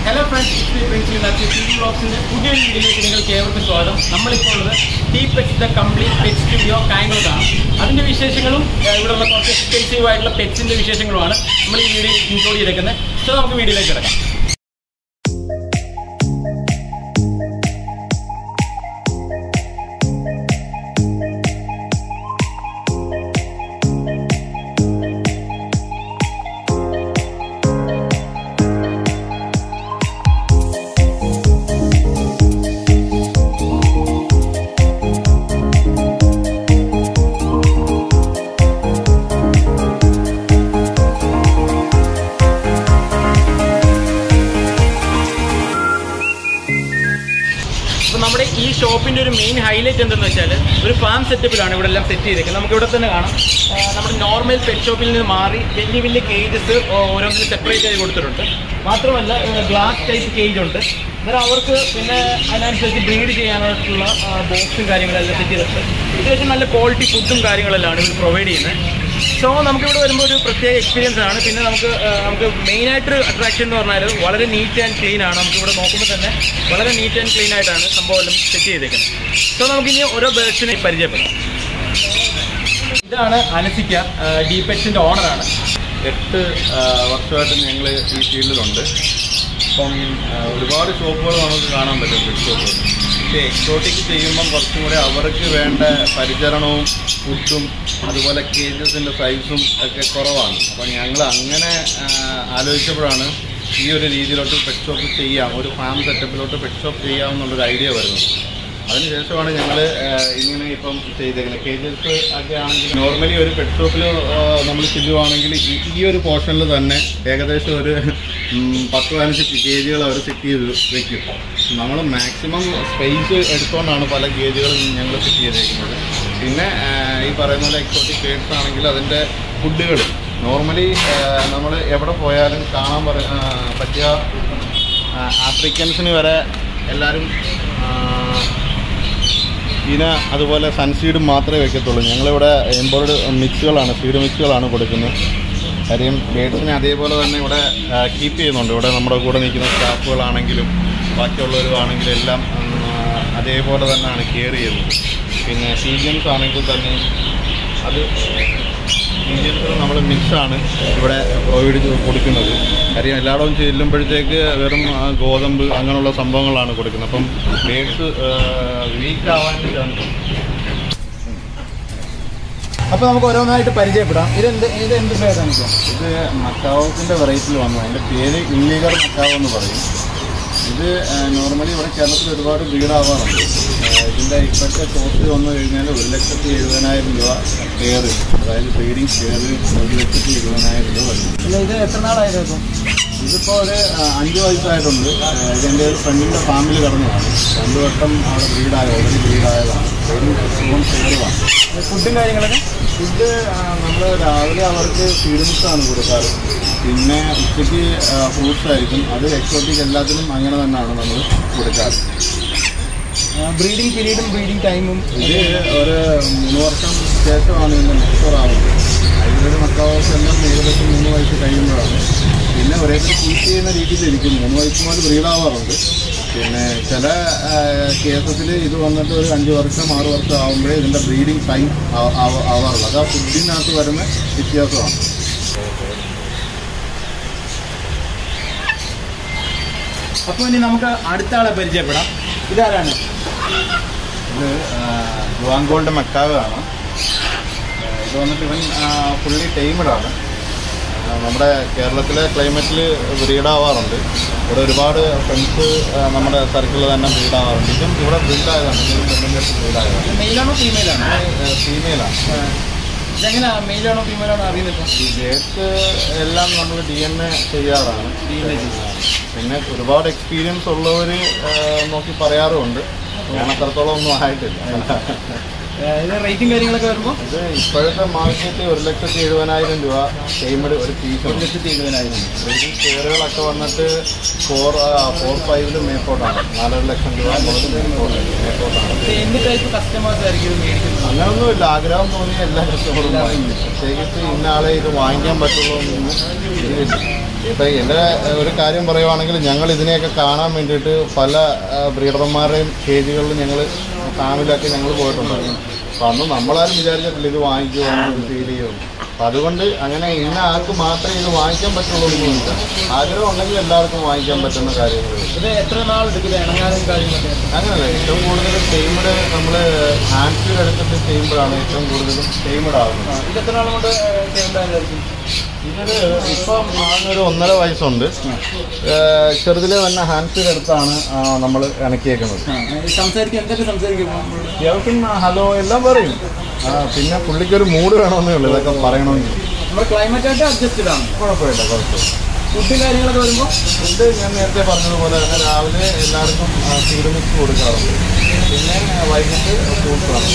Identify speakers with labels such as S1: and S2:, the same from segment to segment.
S1: Hello friends പ്രിൻസിൽ T ബ്ലോഗ്സിന്റെ പുതിയൊരു വീഡിയോയിലേക്ക് നിങ്ങൾക്ക് ഏവർക്കും സ്വാഗതം നമ്മളിപ്പോൾ ഉള്ളത് T pets the complete pet studio കായംകുളത്താണ് അതിന്റെ വിശേഷങ്ങളും ഏഹ്, ഇവിടെയുള്ള കുറച്ച് എക്സ്പെൻസീവ് ആയിട്ടുള്ള പെറ്റ്സിന്റെ വിശേഷങ്ങളുമാണ് നമ്മൾ ഈ വീഡിയോ ഇൻക്ലൂഡ് ചെയ്തേക്കുന്നത് സോ നമുക്ക് വീഡിയോയിലേക്ക് കിടക്കാം അപ്പോൾ നമ്മുടെ ഈ ഷോപ്പിന്റെ ഒരു മെയിൻ ഹൈലൈറ്റ് എന്തെന്ന് വെച്ചാൽ ഒരു ഫാം സെറ്റപ്പിലാണ് ഇവിടെ എല്ലാം സെറ്റ് ചെയ്തേക്കുന്നത് നമുക്ക് ഇവിടെ തന്നെ കാണാം ആ, നമ്മുടെ നോർമൽ പെറ്റ് ഷോപ്പിൽ നിന്ന് മാറി വലിയ വലിയ കേജസ് ഓരോന്നിനും സെപ്പറേറ്റ് ചെയ്ത് കൊടുത്തിട്ടുണ്ട് മാത്രമല്ല ഗ്ലാസ് ടൈപ്പ് കേജ് ഉണ്ട് അന്നേരം അവർക്ക് പിന്നെ അതിനനുസരിച്ച് ബ്രീഡ് ചെയ്യാനായിട്ടുള്ള ബോക്സും കാര്യങ്ങളെല്ലാം സെറ്റ് ചെയ്തിട്ടുണ്ട് അത്യാവശ്യം നല്ല ക്വാളിറ്റി ഫുഡും കാര്യങ്ങളെല്ലാം ഇവർ പ്രൊവൈഡ് ചെയ്യുന്നത് സോ നമുക്കിവിടെ വരുമ്പോൾ ഒരു പ്രത്യേക എക്സ്പീരിയൻസ് ആണ് പിന്നെ നമുക്ക് ആ, നമുക്ക് മെയിനായിട്ടൊരു അട്രാക്ഷൻ എന്ന് പറഞ്ഞാൽ വളരെ നീറ്റ് ആൻഡ് ക്ലീൻ ആണ് നമുക്ക് ഇവിടെ നോക്കുമ്പോൾ തന്നെ വളരെ നീറ്റ് ആൻഡ് ക്ലീൻ ആയിട്ടാണ് സംഭവം എല്ലാം സെറ്റ് ചെയ്തേക്കുന്നത് സോ നമുക്കിനി ഓരോ ബേഡ്സിനെ പരിചയപ്പെടാം ഇതാണ് അനസിക്ക ഡീപെറ്റ്സിൻ്റെ ഓണറാണ്
S2: എട്ട് ആ, വർഷമായിട്ട് ഞങ്ങൾ ഈ ഫീൽഡിലുണ്ട് അപ്പം ആ, ഒരുപാട് ഷോപ്പുകൾ നമുക്ക് കാണാൻ പറ്റും പെറ്റ് ഷോപ്പുകൾ പക്ഷേ എക്സോട്ടിക് ചെയ്യുമ്പം കുറച്ചും കൂടെ അവർക്ക് വേണ്ട പരിചരണവും ഫുഡും അതുപോലെ കേജസിൻ്റെ സൈസും ഒക്കെ കുറവാണ് അപ്പം ഞങ്ങൾ അങ്ങനെ ആ, ആലോചിച്ചപ്പോഴാണ് ഈ ഒരു രീതിയിലോട്ട് പെറ്റ് ഷോപ്പ് ചെയ്യാം ഒരു ഫാം സെറ്റപ്പിലോട്ട് പെറ്റ് ഷോപ്പ് ചെയ്യാം എന്നുള്ളൊരു ഐഡിയ വരുന്നത് അതിനുശേഷമാണ് ഞങ്ങൾ ഇങ്ങനെ ഇപ്പം ചെയ്തേക്കുന്നത് കേജസ് ഒക്കെ ആണെങ്കിൽ നോർമലി ഒരു പെറ്റ് ഷോപ്പിൽ നമ്മൾ ചെല്ലുവാണെങ്കിൽ ഈ ഈ ഒരു പോർഷനിൽ തന്നെ ഏകദേശം ഒരു ഉം, പത്ത് പതിനഞ്ച് ഗേജുകൾ അവർ സെറ്റ് ചെയ്ത് വെക്കും നമ്മൾ മാക്സിമം സ്പേസ് എടുത്തുകൊണ്ടാണ് പല ഗേജുകളും ഞങ്ങൾ സെറ്റ് ചെയ്തേക്കുന്നത് പിന്നെ ആ, ഈ പറയുന്ന പോലെ എക്സോട്ടിക് പേഡ്സ് ആണെങ്കിൽ അതിൻ്റെ ഫുഡുകൾ നോർമലി നമ്മൾ എവിടെ പോയാലും കാണാൻ പറ ആ, പറ്റിയ ആ, ആഫ്രിക്കൻസിന് വരെ എല്ലാവരും ആ, ഇന അതുപോലെ സൺസീഡ് മാത്രമേ വെക്കത്തുള്ളൂ ഞങ്ങളിവിടെ എംബോർഡ് മിക്സുകളാണ് സീഡ് മിക്സുകളാണ് കൊടുക്കുന്നത് കാര്യം ബേഡ്സിനെ അതേപോലെ തന്നെ ഇവിടെ കീപ്പ് ചെയ്യുന്നുണ്ട് ഇവിടെ നമ്മുടെ കൂടെ നിൽക്കുന്ന സ്റ്റാഫുകളാണെങ്കിലും ബാക്കിയുള്ളവരുമാണെങ്കിലും എല്ലാം ഉം, ആ, അതേപോലെ തന്നെയാണ് കെയർ ചെയ്യുന്നത് പിന്നെ സീജൻസ് ആണെങ്കിൽ തന്നെ അത് സീജൻസ് നമ്മൾ മിക്സാണ് ഇവിടെ പ്രൊവൈഡ് ചെയ്ത് കൊടുക്കുന്നത് കാര്യം എല്ലായിടവും ചെല്ലുമ്പോഴത്തേക്ക് വെറും ആ, ഗോതമ്പ് അങ്ങനെയുള്ള സംഭവങ്ങളാണ് കൊടുക്കുന്നത് അപ്പം ബേഡ്സ് വീക്ക് ആവാൻ ചാൻസ്
S1: അപ്പോൾ നമുക്ക് ഓരോന്നായിട്ട് പരിചയപ്പെടാം ഇതെന്ത് ഇത് എന്ത് പേരാണ്
S2: ഇത് മക്കാവത്തിൻ്റെ വെറൈറ്റിയിൽ വന്നു അതിൻ്റെ പേര് ഇല്ലീഗൽ മക്കാവ് എന്ന് പറയും ഇത് നോർമലി ഇവിടെ കേരളത്തിൽ ഒരുപാട് ബ്രീഡാവാറുണ്ട് ഇതിൻ്റെ ഇപ്പോഴത്തെ കോസ്റ്റ് വന്നു കഴിഞ്ഞാൽ ഒരു ലക്ഷത്തി എഴുപതിനായിരം രൂപ കെയർ അതായത് ബ്രീഡിങ് കെയർ ഒരു ലക്ഷത്തി എഴുപതിനായിരം രൂപ വരും
S1: ഇത് എത്ര നാളായിരുന്നു
S2: ഇതിപ്പോൾ ഒരു ആ, അഞ്ച് വയസ്സായിട്ടുണ്ട് ആ, ഇതെൻ്റെ ഒരു ഫ്രണ്ടിൻ്റെ ഫാമിലി കടന്നതാണ് രണ്ട് വട്ടം അവിടെ ബ്രീഡായ ഓൾറെഡി ബ്രീഡായതാണ് ബ്രീഡിങ് കെയറുമാണ്
S1: ഫുഡും കാര്യങ്ങളൊക്കെ
S2: ഫുഡ് നമ്മൾ രാവിലെ അവർക്ക് ഫീഡിങ്സാണ് കൊടുക്കാറ് പിന്നെ ഉച്ചയ്ക്ക് ഫ്രൂട്ട്സ് ആയിരിക്കും അത് എക്സോട്ടിക് എല്ലാത്തിനും അങ്ങനെ തന്നെയാണ് നമ്മൾ കൊടുക്കാറ്
S1: ബ്രീഡിംഗ് പീരീഡും ബ്രീഡിംഗ് ടൈമും
S2: ഇത് ഒരു മൂന്ന് വർഷം ശേഷമാണ് ഇതിൻ്റെ മെച്ചൂർ ആവുന്നത് ഹൈബ്രിഡ് മക്കാവോസ് എല്ലാം ഏകദേശം മൂന്ന് വയസ്സ് കഴിയുമ്പോഴാണ് പിന്നെ ഒരേക്കർ കീപ്പ് ചെയ്യുന്ന രീതിയിലിരിക്കും മൂന്ന് വയസ്സ് മുതൽ ബ്രീഡാവാറുണ്ട് പിന്നെ ചില കേസസിൽ ഇത് വന്നിട്ട് ഒരു അഞ്ച് വർഷം ആറ് വർഷം ആകുമ്പോഴേ ഇതിൻ്റെ ബ്രീഡിങ് ടൈം ആവാറുള്ളൂ അത് ആ ഫുഡിനകത്ത് വരുന്ന വ്യത്യാസമാണ്
S1: അപ്പോൾ ഇനി നമുക്ക് അടുത്ത ആളെ പരിചയപ്പെടാം ഇതാരാണ്
S2: ഇത് ഗുവാങ്കോളിൻ്റെ മക്കാവാണ് ഇത് വന്നിട്ട് ഇവൻ ഫുള്ളി ടൈമഡാണ് നമ്മുടെ കേരളത്തിലെ ക്ലൈമറ്റിൽ ബ്രീഡാവാറുണ്ട് ഇവിടെ ഒരുപാട് ഫ്രണ്ട്സ് നമ്മുടെ സർക്കിളിൽ തന്നെ ബ്രീഡാവാറുണ്ട് ഇതും ഇവിടെ ബ്രീഡായതാണ് ഇതിന് പെണ്ണിൻ്റെ ബ്രീഡായതാണ്
S1: മെയിലാണോ ഫീമെയിലാണോ
S2: ഫീമെയിലാണ്
S1: ഇതെങ്ങനെയാ മെയിലാണോ ഫീമെയിലാണോ അറിയുന്നത് ഇപ്പം
S2: ഈ ഡേറ്റ്സ് എല്ലാം നമ്മൾ ഡി എൻ എ ചെയ്യാറാണ് പിന്നെ ഒരുപാട് എക്സ്പീരിയൻസ് ഉള്ളവർ നോക്കി പറയാറുമുണ്ട് ഞാൻ അത്രത്തോളം ഒന്നും ആയിട്ടില്ല
S1: ഇത് റേറ്റും കാര്യങ്ങളൊക്കെ വരുമ്പോൾ
S2: ഇത് ഇപ്പോഴത്തെ മാർക്കറ്റ് ഒരു ലക്ഷത്തി എഴുപതിനായിരം രൂപ പേയ്മെന്റ് ഒരു പീസ്
S1: ഒരു ലക്ഷത്തി എഴുപതിനായിരം
S2: ബ്രീഡിംഗ് ഷെയറുകളൊക്കെ വന്നിട്ട് ഫോർ ഫോർ ഫൈവില് മേപ്പോട്ടാണ് നാലര ലക്ഷം രൂപ മുതൽ മേപ്പോട്ട് മേപ്പോട്ടാണ്
S1: ഇത് എന്ത് ടൈപ്പ് കസ്റ്റമേഴ്സ് ആയിരിക്കും ഇത് മേടിക്കുന്നത്
S2: അങ്ങനൊന്നുമില്ല ആഗ്രഹം തോന്നിയ എല്ലാ കസ്റ്റമറും വാങ്ങിക്കും പ്രത്യേകിച്ച് ഇന്ന ആളെ ഇത് വാങ്ങിക്കാൻ പറ്റുള്ളൂ എന്നൊന്നും ഇതിലില്ല ഇപ്പം എൻ്റെ ഒരു കാര്യം പറയുവാണെങ്കിൽ ഞങ്ങൾ ഇതിനെയൊക്കെ കാണാൻ വേണ്ടിയിട്ട് പല ബ്രീഡർമാരുടെയും കേജുകളിൽ ഞങ്ങൾ ഫാമിലിയൊക്കെ ഞങ്ങൾ പോയിട്ടുണ്ടായിരുന്നു അപ്പം അന്ന് നമ്മളാരും വിചാരിച്ചിട്ടില്ല ഇത് വാങ്ങിക്കുമോ ഇത് ഫീൽ ചെയ്യുമോ അപ്പം അതുകൊണ്ട് അങ്ങനെ ഇന്ന ആൾക്ക് മാത്രമേ ഇത് വാങ്ങിക്കാൻ പറ്റുള്ളൂ എന്നൊന്നുമില്ല ആഗ്രഹം ഉണ്ടെങ്കിൽ എല്ലാവർക്കും വാങ്ങിക്കാൻ പറ്റുന്ന കാര്യങ്ങൾ
S1: ഇത് എത്ര നാൾ എടുക്കും ഇണങ്ങാനും കാര്യങ്ങളൊക്കെ
S2: അങ്ങനെയല്ല ഏറ്റവും കൂടുതൽ ടൈമിഡ് നമ്മൾ ഹാൻഡ് ഫീഡ് എടുത്തിട്ട് ചെയ്യുമ്പോഴാണ് ഏറ്റവും കൂടുതലും ടൈമിഡ് ആകുന്നത്
S1: ഇത് എത്ര നാൾ കൊണ്ട് ചെയ്യേണ്ടതായിരിക്കും
S2: ഇതൊരു ഇപ്പം ആണൊരു ഒന്നര വയസ്സുണ്ട് ഏഹ് ചെറുതിലെ തന്നെ ഹാൻഡ് ഫീഡ് എടുത്താണ് നമ്മൾ ഇണക്കിയേക്കുന്നത്
S1: സംസാരിക്കും എന്തൊക്കെ സംസാരിക്കും
S2: ഇയാൾക്കും ഹലോ എല്ലാം പറയും ആ, പിന്നെ പുള്ളിക്കൊരു മൂഡ് വേണമെന്നേ ഉള്ളൂ ഇതൊക്കെ പറയണമെങ്കിൽ
S1: നമ്മുടെ ക്ലൈമറ്റ് ആയിട്ട് അഡ്ജസ്റ്റഡ് ആണ്
S2: കുഴപ്പമില്ല കുഴപ്പമില്ല
S1: ഫുഡും കാര്യങ്ങളൊക്കെ വരുമ്പോൾ
S2: ഫുഡ് ഞാൻ നേരത്തെ പറഞ്ഞതുപോലെ തന്നെ രാവിലെ എല്ലാവർക്കും ഫീഡ് മിക്സ് കൊടുക്കാറുണ്ട് പിന്നെ വൈകിട്ട് ഫ്രൂട്ട്സാണ്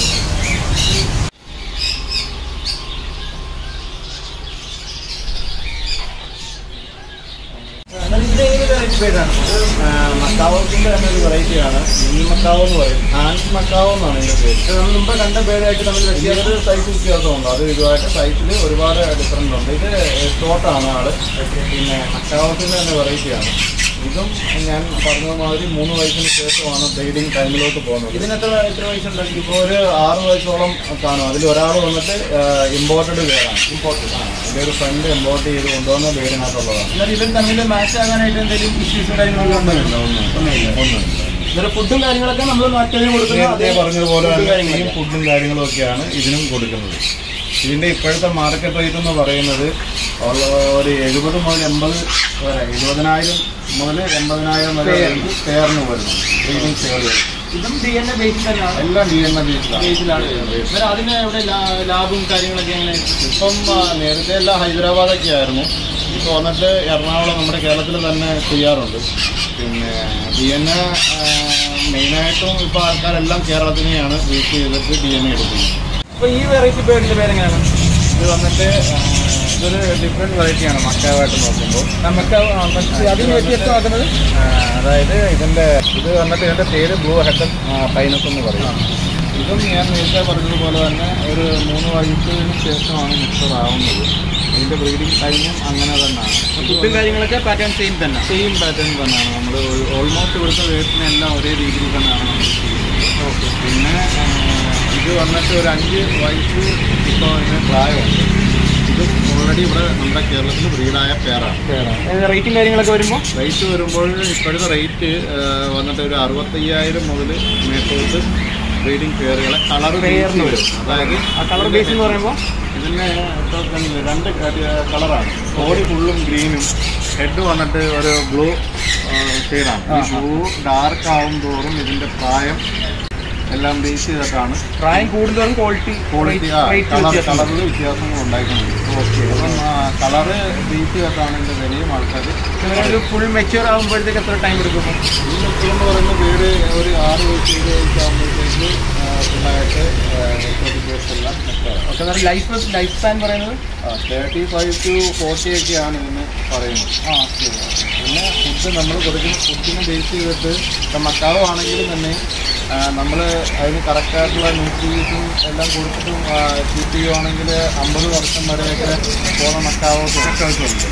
S1: ഇത് ഏത് വെറൈറ്റി പേരാണ്
S2: മക്കാവോസിൻ്റെ തന്നെ ഒരു വെറൈറ്റിയാണ് മിനി മക്കാവോ എന്ന് പറയും ഹാൻഡ് മക്കാവോ എന്നാണ് ഇതിൻ്റെ പേര്
S1: ഇത് നമ്മൾ മുമ്പ് കണ്ട പേരായിട്ട് നമ്മൾ വ്യത്യാസം
S2: ചെറിയൊരു സൈസ് വ്യത്യാസമുണ്ട് അത് ഇതുമായിട്ട് സൈസിൽ ഒരുപാട് ഡിഫറൻസ് ഉണ്ട് ഇത് ഷോർട്ടാണ് ആള് പിന്നെ മക്കാവോസിൻ്റെ തന്നെ വെറൈറ്റിയാണ് ഇതും ഞാൻ പറഞ്ഞതുമാതിരി മൂന്ന് വയസ്സിന് ശേഷമാണ് ബ്രീഡിങ് ടൈമിലോട്ട് പോകുന്നത്
S1: ഇതിന് എത്ര എത്ര വയസ്സുണ്ടായിരിക്കും
S2: ഇപ്പോൾ ഒരു ആറ് വയസ്സോളം കാണും അതിൽ ഒരാൾ വന്നിട്ട് ഇമ്പോർട്ടഡ് പേരാണ് ഇമ്പോർട്ടഡ് എൻ്റെ ഒരു ഫ്രണ്ട് ഇമ്പോർട്ട് ചെയ്ത് കൊണ്ടുവന്ന പേരിനകത്തുള്ളതാണ്
S1: എന്നാൽ ഇവർ തമ്മിൽ മാച്ച് ആകാനായിട്ട് എന്തെങ്കിലും ഇഷ്യൂസ് കാര്യങ്ങളൊക്കെ ഉണ്ടോ
S2: ഒന്നുമില്ല ഒന്നുമില്ല ഒന്നുമില്ല
S1: ഇവരുടെ ഫുഡും കാര്യങ്ങളൊക്കെ നമ്മൾ നാട്ടിൽ കൊടുക്കുന്ന
S2: നേരത്തെ പറഞ്ഞതുപോലെ
S1: ഫുഡും
S2: തന്നെ ഈ
S1: കാര്യങ്ങളൊക്കെ.
S2: ഫുഡും കാര്യങ്ങളൊക്കെയാണ് ഇതിനും കൊടുക്കുന്നത് ഇതിൻ്റെ ഇപ്പോഴത്തെ മാർക്കറ്റ് റേറ്റ് എന്ന് പറയുന്നത് ഉള്ള ഒരു എഴുപത് മുതൽ എൺപത് വരെ എഴുപതിനായിരം മുതൽ എൺപതിനായിരം വരെ
S1: പേരിന്.
S2: പേറിന് വരുന്നു ബ്രീഡിംഗ് ചെയറുകൾ
S1: ഇതും ഡി എൻ എ ബേസിൽ തന്നെയാണ്
S2: എല്ലാം ഡി എൻ എ ബേസിലാണ്
S1: ബേസിലാണ് ഇവർ അതിന് എവിടെ ലാ- ലാഭവും കാര്യങ്ങളൊക്കെ എങ്ങനെ
S2: ഇപ്പം ആ, നേരത്തെ എല്ലാം ഹൈദരാബാദൊക്കെ ആയിരുന്നു ഇപ്പോൾ വന്നിട്ട് എറണാകുളം നമ്മുടെ കേരളത്തിൽ തന്നെ ചെയ്യാറുണ്ട് പിന്നെ ഡി എൻ എ മെയിനായിട്ടും ഇപ്പോൾ ആൾക്കാരെല്ലാം കേരളത്തിനെയാണ് ബേസ് ചെയ്തിട്ട് ഡി എൻ എ എടുക്കുന്നത്
S1: അപ്പോൾ ഈ വെറൈറ്റി പേരിൻ്റെ പേരെങ്ങനെയാണ്
S2: ഇത് വന്നിട്ട് ആ, ഇതൊരു ഡിഫറെൻറ്റ് വെറൈറ്റിയാണ് മക്കാവായിട്ട് നോക്കുമ്പോൾ
S1: നമുക്ക് ആ, പക്ഷേ അതിന് വ്യത്യസ്തമാക്കുന്നത്
S2: ആ, അതായത് ഇതിൻ്റെ ഇത് വന്നിട്ട് ഇതിൻ്റെ പേര് ബ്ലൂ ഹെഡ് പൈനസ് എന്ന് പറയും ഇതും ഞാൻ നേരത്തെ പറഞ്ഞതുപോലെ തന്നെ ഒരു മൂന്ന് വയസ്സിന് ശേഷമാണ് മിക്സർ ആവുന്നത് ഇതിൻ്റെ ബ്രീഡിംഗ് ടൈമും അങ്ങനെ തന്നെയാണ്
S1: ഫുഡും കാര്യങ്ങളൊക്കെ പാറ്റേൺ സെയിം തന്നെ
S2: സെയിം പാറ്റേൺ തന്നെയാണ് നമ്മൾ ഓൾമോസ്റ്റ് ഇവിടുത്തെ വേർഡ്സിനെല്ലാം ഒരേ രീതിയിൽ തന്നെയാണ് നമ്മൾ ചെയ്യുന്നത് ഓക്കെ പിന്നെ ആ, ഇത് വന്നിട്ട് ഒരു അഞ്ച് വയസ്സ് ഇപ്പോൾ ഇതിന് പ്രായമുണ്ട് ഇത് ഓൾറെഡി ഇവിടെ നമ്മുടെ കേരളത്തിൽ ബ്രീഡായ പേരാണ്
S1: റേറ്റും കാര്യങ്ങളൊക്കെ വരുമ്പോൾ
S2: റേറ്റ് വരുമ്പോൾ ഇപ്പോഴത്തെ റേറ്റ് വന്നിട്ട് ഒരു അറുപത്തയ്യായിരം മുതൽ മേത്തോട്ട് ബ്രീഡിംഗ് പെയറുകളെ കളർ
S1: പെയറിന്
S2: വരും അതായത്
S1: ആ കളർ ബേസ് എന്ന് പറയുമ്പോൾ
S2: ഇതിന് ഇപ്പോൾ കണ്ടില്ലേ, രണ്ട് കളറാണ് ബോഡി ഫുള്ളും ഗ്രീനും ഹെഡ് വന്നിട്ട് ഒരു ബ്ലൂ ഷെയ്ഡാണ് ഈ
S1: ആഹാ.
S2: ബ്ലൂ ഡാർക്ക് ആവും തോറും ഇതിൻ്റെ പ്രായം എല്ലാം ബേസ് ചെയ്തിട്ടാണ്
S1: പ്രായം കൂടുതലും ക്വാളിറ്റി
S2: ക്വാളിറ്റി കളർ കളറിൽ വ്യത്യാസങ്ങൾ ഉണ്ടായിക്കൊണ്ടിരിക്കും ഓക്കെ അപ്പം കളറ് ബേസ് ചെയ്തിട്ടാണ് ഇതിൻ്റെ വിലയും ആൾക്കാർ
S1: ഒരു ഫുൾ മെച്യൂർ ആകുമ്പോഴത്തേക്ക് എത്ര ടൈം എടുക്കും
S2: ഈ മെച്ചൂർ എന്ന് പറയുന്ന വീട് ഒരു ആറ് വയസ്സ് ഏഴ് വയസ്സാകുമ്പോഴത്തേക്ക് ഫുള്ളായിട്ട് എക്സോട്ടിക്കേഴ്സ് എല്ലാം മെച്ചമാണ്
S1: ഓക്കെ ലൈഫ് ലൈഫ് സ്പാൻ പറയുന്നത്
S2: തേർട്ടി ഫൈവ് ടു ഫോർട്ടി ഒക്കെയാണ് ഇതിന് പറയുന്നത്
S1: ആ
S2: പിന്നെ ഫുഡ് നമ്മൾ കൊടുക്കുന്ന ഫുഡിനെ ബേസ് ചെയ്തിട്ട് ഇപ്പം മക്കാവ് ആണെങ്കിലും തന്നെ നമ്മൾ അതിന് കറക്റ്റായിട്ടുള്ള ന്യൂട്രീസും എല്ലാം കൊടുത്തിട്ടും കീപ്പ് ചെയ്യുവാണെങ്കിൽ അമ്പത് വർഷം വരെയൊക്കെ പോകുന്ന മക്കാവൊക്കെ ഉണ്ട്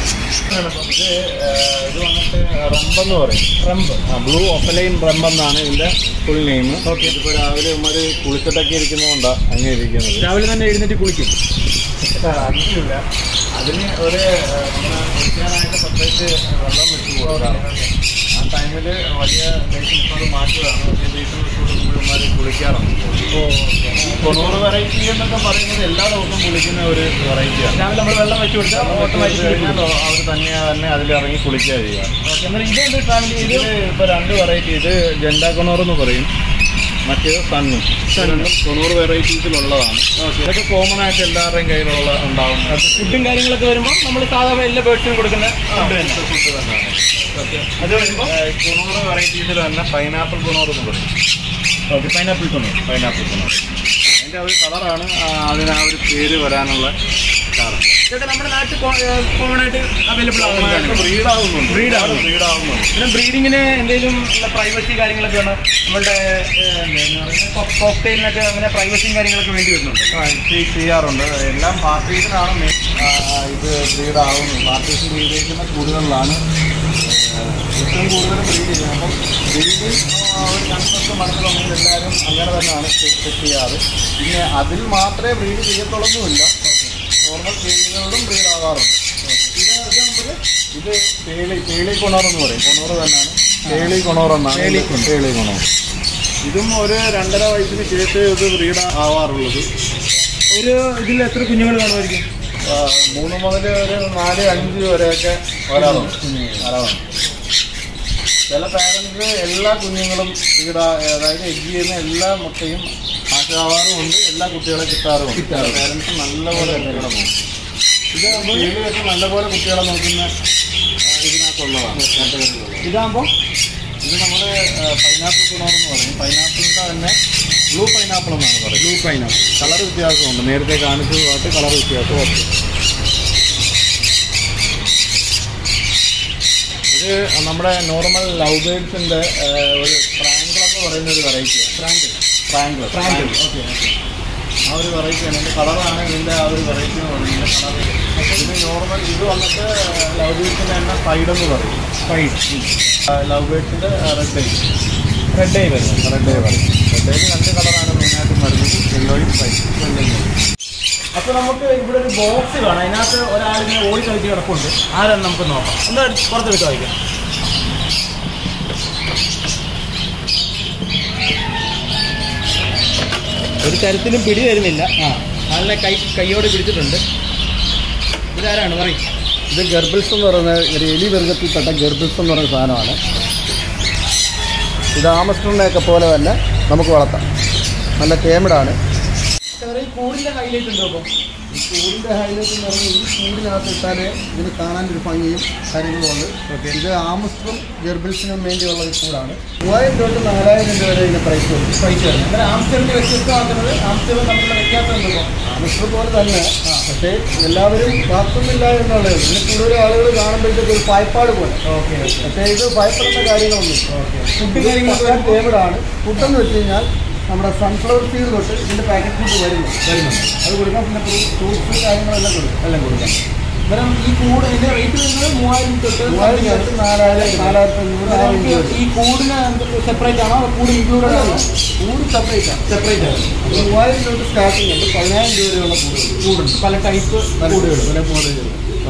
S2: ഇത് ആ, ഇത് വന്നിട്ട് റംബെന്ന് പറയും
S1: റംബ്
S2: ബ്ലൂ ഒഫലൈൻ റംബെന്നാണ് ഇതിൻ്റെ ഫുൾ നെയിം ഓക്കെ ഇതിപ്പോൾ രാവിലെ ഉമ്മർ കുളിച്ചിട്ടൊക്കെ ഇരിക്കുന്നതുകൊണ്ടാണ് അങ്ങനെ ഇരിക്കുന്നത്
S1: രാവിലെ തന്നെ എഴുന്നേറ്റ് കുളിക്കും
S2: അങ്ങനെയില്ല അതിന് ഒരു ഏഹ്, നമ്മള് കുടിക്കാനായിട്ട് സെപ്പറേറ്റ് വെള്ളം വെച്ച് കൊടുക്കാം ആ ടൈമിൽ വലിയ ലൈറ്റ് ഇപ്പോൾ മാറ്റുകയാണ് വലിയ ലൈറ്റ് വെച്ച് കൊടുക്കുമ്പോഴന്മാർ കുളിക്കാറുണ്ട് തൊണ്ണൂറ് വെറൈറ്റി എന്നൊക്കെ പറയുന്നത് എല്ലാ ദിവസവും കുളിക്കുന്ന ഒരു വെറൈറ്റിയാണ്
S1: രാവിലെ നമ്മൾ വെള്ളം വെച്ച് കൊടുത്താൽ ഓട്ടോമാറ്റിക്കലി
S2: അവർ തന്നെ തന്നെ അതിലിറങ്ങി കുളിക്കുക ചെയ്യുക
S1: ഓക്കെ എന്നാൽ ഇതെന്ത് ട്രാവൽ ചെയ്ത്
S2: ഇതിൽ ഇപ്പോൾ രണ്ട് വെറൈറ്റി ഇത് ജെൻഡാക്കണോർ എന്ന് പറയും മറ്റേത് സണ്ണും രണ്ടും തൊണ്ണൂറ് വെറൈറ്റീസിലുള്ളതാണ് ഇതൊക്കെ കോമൺ ആയിട്ട് എല്ലാവരുടെയും കയ്യിലുള്ള ഉണ്ടാവും
S1: ഫുഡും കാര്യങ്ങളൊക്കെ വരുമ്പോൾ നമ്മൾ സാധാരണ എല്ലാ ബേർഡ്സിനും കൊടുക്കുന്ന ഫുഡ് തന്നെ
S2: ഫുഡ് തന്നെയാണ്
S1: അത് വരുമ്പോൾ
S2: കുണൂറ് വെറൈറ്റീസിൽ തന്നെ പൈനാപ്പിൾ കുണൂർ എന്ന് പറയും
S1: ഓക്കെ പൈനാപ്പിൾ കൊണ്ടു
S2: പൈനാപ്പിൾ കുണൂർ അതിൻ്റെ ഒരു കളറാണ് അതിന് ആ ഒരു പേര് വരാനുള്ള കാരണം
S1: ഇതൊക്കെ നമ്മുടെ നാട്ടിൽ കോമൺ ആയിട്ട് അവൈലബിൾ ആവുന്നതാണ്
S2: ബ്രീഡ് ആവുന്നുണ്ട്
S1: Breed ആവുന്നു.
S2: ബ്രീഡ് ആവുന്നുണ്ട്
S1: പിന്നെ ബ്രീഡിങ്ങിന് എന്തെങ്കിലും പ്രൈവസി കാര്യങ്ങളൊക്കെ ആണ് നമ്മളുടെ കോക്ടെയിലിനൊക്കെ അങ്ങനെ പ്രൈവസിയും കാര്യങ്ങളൊക്കെ വേണ്ടി വരുന്നുണ്ട്
S2: ആ, ഇത് ചെയ്യാറുണ്ട് എല്ലാം പാർട്ടീഷനാണ് മെയിൻ ഇത് ബ്രീഡ് ആവുന്നത് പാർട്ടീഷൻ ചെയ്തേക്കുന്ന കൂടുതലാണ് ഏറ്റവും കൂടുതൽ ബ്രീഡ് ചെയ്യുന്നത് അപ്പം ബ്രീഡിങ് ഒരു കൺസെപ്റ്റ് മനസ്സിലുണ്ടെങ്കിൽ എല്ലാവരും അങ്ങനെ തന്നെയാണ് സെറ്റ് ചെയ്യാറ് പിന്നെ അതിൽ മാത്രമേ ബ്രീഡ് ചെയ്യത്തുള്ളൊന്നുമില്ല നോർമൽ ബ്രീഡിങ്ങുകളും ബ്രീഡ് ആവാറുണ്ട് ഇത് പേളി പേളി കൊണോർ എന്ന് പറയും കൊണോർ തന്നെയാണ് പേളി കൊണോർ എന്നാണ്
S1: പേളി
S2: പേളി കൊണോർ ഇതും ഒരു രണ്ടര വയസ്സിന് ശേഷം ഇത് ബ്രീഡ് ആവാറുള്ളത്
S1: ഒരു ഇതിൽ എത്ര കുഞ്ഞുങ്ങൾ കാണുമായിരിക്കും
S2: ആ, മൂന്ന് മുതൽ ഒരു നാല് അഞ്ച് വരെയൊക്കെ വരാറുണ്ട് വരാറുണ്ട് ചില പാരൻസ് എല്ലാ കുഞ്ഞുങ്ങളും ബ്രീഡ് അതായത് എഗ് ചെയ്യുന്ന എല്ലാ മുട്ടയും ആശാവാറും ഉണ്ട് എല്ലാ കുട്ടികളെ കിട്ടാറുമുണ്ട് പാരൻസ് നല്ലപോലെ കുട്ടികളെ നോക്കും ഇത് വീട്ടിലൊക്കെ നല്ലപോലെ കുട്ടികളെ നോക്കുന്ന ആ, ഇതിനകത്തുള്ളതാണ് കാറ്റഗറിയിലുള്ളത്
S1: ഇതാകുമ്പോൾ
S2: ഇത് നമ്മുടെ പൈനാപ്പിൾ കുണോർ എന്ന് പറയും പൈനാപ്പിളിൻ്റെ തന്നെ ബ്ലൂ പൈനാപ്പിൾ എന്നാണ് പറയുന്നത്
S1: ബ്ലൂ പൈനാപ്പിൾ
S2: കളർ വ്യത്യാസമുണ്ട് നേരത്തെ കാണിച്ചതുമായിട്ട് കളർ വ്യത്യാസമുണ്ട് ഇത് നമ്മുടെ നോർമൽ ലവ് ബേഡ്സിൻ്റെ ഒരു ഫ്രാങ്കിൾ എന്ന് പറയുന്ന ഒരു വെറൈറ്റിയാണ് ഫ്രാങ്കിൾ ഫ്രാങ്കിൾ
S1: Franklin,
S2: ഓക്കെ ആ ഒരു വെറൈറ്റിയാണ് ഇതിൻ്റെ കളറാണ് ഇതിൻ്റെ ആ ഒരു വെറൈറ്റി എന്ന് പറയുന്നത് കളർ ഇത് നോർമൽ ഇത് വന്നിട്ട് ലവ് ബേഡ്സിൻ്റെ തന്നെ സൈഡ് എന്ന് പറയും
S1: ഫൈവ്
S2: ലവ് ബേഡ്സിൻ്റെ റെഡ് ഐ
S1: റെഡ് ആയി വരുന്നത്
S2: റെഡ് ഐ പറയും റെഡ് ഐ രണ്ട് കളറാണ് മെയിനായിട്ട് വരുന്നത് യെല്ലോയും വൈറ്റ്
S1: അപ്പൊ നമുക്ക് ഇവിടെ ഒരു ബോക്സ് കാണാം അതിനകത്ത് ഒരാളിങ്ങനെ ഓടി കളിച്ച് കിടപ്പുണ്ട് ആരാന്ന് നമുക്ക് നോക്കാം എന്താ പുറത്തെടുത്ത് വായിക്കാം ഒരു തരത്തിലും പിടി തരുന്നില്ല ആ ആളിനെ കൈ കൈയോടെ പിടിച്ചിട്ടുണ്ട് ഇതാരാണ് പറയും
S2: ഇത് ഗർബിൾസ് എന്ന് പറയുന്ന ഒരു എലി വർഗത്തിൽപ്പെട്ട ഗർബിൾസ് എന്ന് പറയുന്ന സാധനമാണ് ഇത് ആമസ്ട്രണിനെയൊക്കെ പോലെ തന്നെ നമുക്ക് വളർത്താം നല്ല ടേമിഡാണ്
S1: ഈ കൂടിന്റെ ഹൈലൈറ്റ് ഉണ്ടോ അപ്പം
S2: ഈ കൂടിൻ്റെ ഹൈലൈറ്റ് എന്ന് പറഞ്ഞാൽ ഈ കൂടിനകത്ത് ഇട്ടാൽ ഇതിന് കാണാൻ ഒരു ഭംഗിയും കാര്യങ്ങളും ഉണ്ട് ഇത് ആമസ്ട്രം ഗർബിൾസിനും വേണ്ടിയുള്ള ഒരു കൂടാണ് മൂവായിരം തൊട്ട് നാലായിരം രൂപ വരെ ഇതിന് പ്രൈസ് വരും
S1: പൈസ വരുന്നത് എന്നാൽ ആംസ്റ്ററിന്റെ വ്യത്യസ്തമാക്കുന്നത് ആംസ്റ്ററും തമ്മിലുള്ള വ്യത്യാസം എന്തോ
S2: ആമസ്ട്രം പോലെ തന്നെ പക്ഷേ എല്ലാവരും വാക്കുന്നില്ല എന്നുള്ളത് ഇതിന് കൂടുതൽ ആളുകൾ കാണുമ്പോഴത്തേക്ക് ഒരു പായ്പാട് പോലെ
S1: ഓക്കെ
S2: പക്ഷേ ഇത് ഭയപ്പെടുന്ന കാര്യങ്ങളൊന്നും
S1: ഫുഡ് കാര്യങ്ങളൊക്കെ
S2: ഫുഡ് ടേബിളാണ് ഫുഡെന്ന് വെച്ച് കഴിഞ്ഞാൽ നമ്മുടെ സൺഫ്ലവർ സീഡ് തൊട്ട് ഇതിൻ്റെ പാക്കറ്റ് ഫുഡ് വരുന്നു
S1: വരുന്നുണ്ട്
S2: അത് കൊടുക്കാം പിന്നെ ഫ്രൂട്ട്സ് കാര്യങ്ങളെല്ലാം കൊടുക്കും
S1: എല്ലാം കൊടുക്കാം ഇവരം ഈ കൂട് ഇതിന്റെ റേറ്റ് വരുന്നത് മൂവായിരം തൊട്ട്
S2: മൂവായിരം തൊട്ട് നാലായിരം നാലായിരത്തി അഞ്ഞൂറ്
S1: ഇവരെ
S2: ആയിരം
S1: നമുക്ക്
S2: രൂപ
S1: ഈ കൂടിന് സെപ്പറേറ്റ് ആണോ അതോ കൂട് ഇൻക്ലൂഡഡ് ആണോ
S2: കൂട് സെപ്പറേറ്റ് ആണ്
S1: സെപ്പറേറ്റ് ആണ്
S2: അപ്പോൾ മൂവായിരം തൊട്ട് സ്റ്റാർട്ടിംഗ് ഉണ്ട് പതിനായിരം രൂപ വരെയുള്ള കൂടുകൾ
S1: കൂടുണ്ട് പല ടൈപ്പ് കൂടുകൾ
S2: വില കൂടുതൽ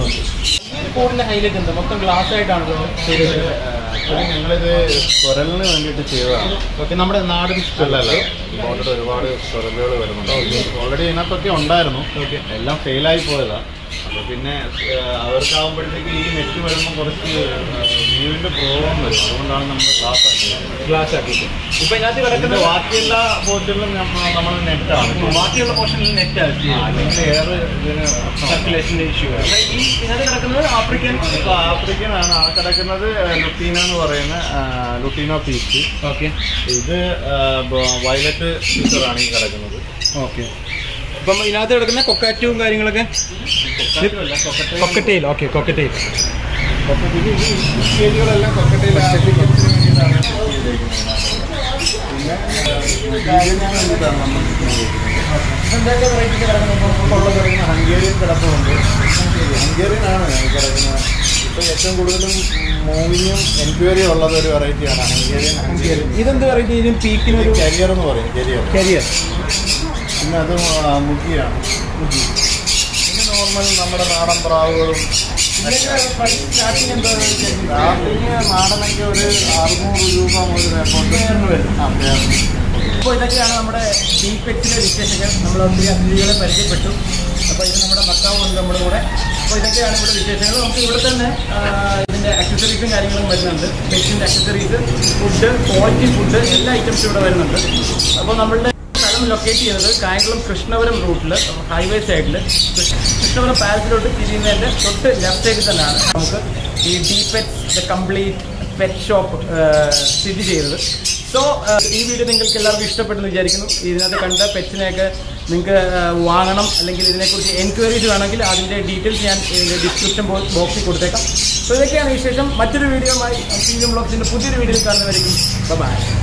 S1: ഈ കൂടിന്റെ ഹൈലൈറ്റ് എന്താ മൊത്തം ഗ്ലാസ് ആയിട്ടാണ് ചെയ്തിട്ടുള്ളത്
S2: ഞങ്ങളിത് കുരലിന് വേണ്ടിയിട്ട് ചെയ്തതാണ്
S1: ഓക്കെ നമ്മുടെ നാടൻ
S2: അല്ലല്ല ഇങ്ങോട്ട് ഒരുപാട് കുരലുകൾ വരുന്നുണ്ട് ഓൾറെഡി ഇതിനകത്തൊക്കെ ഉണ്ടായിരുന്നു എല്ലാം ഫെയിലായി പോയതാ അപ്പോൾ പിന്നെ ഏഹ്, അവർക്കാവുമ്പോഴത്തേക്ക് ഈ നെറ്റ് വരുമ്പോൾ കുറച്ച് വ്യൂവിൻ്റെ പ്രോബ്ലം വരും അതുകൊണ്ടാണ് നമ്മൾ ക്ലാസ് ആക്കിയത്
S1: ഗ്ലാസ് ആക്കിയിട്ട് ഇപ്പൊ ഇതിനകത്ത്
S2: ഇതിന്റെ
S1: കിടക്കുന്ന
S2: ബാക്കി എല്ലാ പോർട്ടിലും നമ്മൾ നെറ്റാണ്
S1: ബാക്കിയുള്ള പോർഷനിൽ നെറ്റ് ആക്കി
S2: അല്ലെങ്കിൽ എയർ ഇതിന്
S1: സർക്കുലേഷന്റെ ഇഷ്യൂ ഈ ഇതിനകത്ത് കിടക്കുന്നത് ആഫ്രിക്കൻ
S2: ഇപ്പോൾ ആഫ്രിക്കൻ ആണ് ആ കിടക്കുന്നത് ലുട്ടീന എന്ന് പറയുന്ന ലുട്ടീനോ പീച്ച്
S1: ഓക്കെ
S2: ഇത് വയലറ്റ് ഫിഷറാണ് ഈ കിടക്കുന്നത്
S1: ഓക്കെ ഇപ്പം ഇതിനകത്ത് കിടക്കുന്ന കൊക്കാറ്റും കാര്യങ്ങളൊക്കെ കൊക്കറ്റെയിൽ ഓക്കെ കൊക്കറ്റെയിൽ
S2: സ്റ്റേജുകളെല്ലാം കൊക്കട്ടയിൽ വേണ്ടിയിട്ടാണ് പിന്നെ കാര്യങ്ങൾ വേണ്ടിയിട്ടാണ് നമ്മൾ
S1: എന്തൊക്കെ വെറൈറ്റി കിടക്കുന്നത്
S2: ഉള്ള കിടക്കുന്ന ഹംഗേറിയൻ കിടപ്പുണ്ട് ഹംഗേറിയൻ ആണ് കിടക്കുന്നത് ഇപ്പോൾ ഏറ്റവും കൂടുതലും മൂവിങ്ങും എൻക്വയറിയും ഉള്ളത് ഒരു വെറൈറ്റിയാണ് ഹംഗേറിയൻ ഹംഗേറിയൻ
S1: ഇതെന്ത് വെറൈറ്റി ഇതിന് പീക്കിനൊരു
S2: കരിയർ എന്ന് പറയും കരിയർ
S1: കരിയർ
S2: പിന്നെ അത് ആ, മുക്കിയാണ് പിന്നെ നോർമൽ നമ്മുടെ നാടൻ പ്രാവുകളും
S1: സ്റ്റാർട്ടിങ് എന്താ
S2: സ്റ്റാർട്ടിങ് നാടനൊക്കെ ഒരു അറുന്നൂറ് രൂപ മുതൽ മേപ്പോട്ട്
S1: വരും.
S2: ആ പേരിന്.
S1: അപ്പോൾ ഇതൊക്കെയാണ് നമ്മുടെ ഡീപെക്സിലെ വിശേഷങ്ങൾ നമ്മൾ ഒത്തിരി അതിഥികളെ പരിചയപ്പെട്ടു അപ്പോൾ ഇത് നമ്മുടെ ഭർത്താവ് ഉണ്ട് നമ്മുടെ കൂടെ അപ്പോൾ ഇതൊക്കെയാണ് ഇവിടെ വിശേഷങ്ങൾ നമുക്ക് ഇവിടെ തന്നെ ആ, ഇതിൻ്റെ അക്സസറീസും കാര്യങ്ങളും വരുന്നുണ്ട് പെറ്റിൻ്റെ അക്സസറീസ് ഫുഡ് ക്വാളിറ്റി ഫുഡ് എല്ലാ ഐറ്റംസും ഇവിടെ വരുന്നുണ്ട് അപ്പോൾ നമ്മളുടെ സ്ഥലം ലൊക്കേറ്റ് ചെയ്യുന്നത് കായംകുളം കൃഷ്ണപുരം റൂട്ടിൽ ഹൈവേ സൈഡിൽ കൃഷ്ണപുരം പാലസിലോട്ട് തിരിയുന്നതിൻ്റെ തൊട്ട് ലെഫ്റ്റ് സൈഡിൽ തന്നെയാണ് നമുക്ക് ഈ the pet the complete pet shop സ്ഥിതി ചെയ്യുന്നത് സോ ഈ വീഡിയോ നിങ്ങൾക്ക് എല്ലാവർക്കും ഇഷ്ടപ്പെട്ടെന്ന് വിചാരിക്കുന്നു ഇതിനകത്ത് കണ്ട പെറ്റ്സിനെയൊക്കെ നിങ്ങൾക്ക് വാങ്ങണം അല്ലെങ്കിൽ ഇതിനെക്കുറിച്ച് എൻക്വയറീസ് വേണമെങ്കിൽ അതിൻ്റെ ഡീറ്റെയിൽസ് ഞാൻ ഇതിൻ്റെ ഡിസ്ക്രിപ്ഷൻ ബോക്സിൽ കൊടുത്തേക്കാം സോ ഇതൊക്കെയാണ് വിശേഷം മറ്റൊരു വീഡിയോയുമായി ബ്ലോഗ്സിൻ്റെ പുതിയൊരു വീഡിയോയിൽ കാണുന്നവരിക്കും ബൈ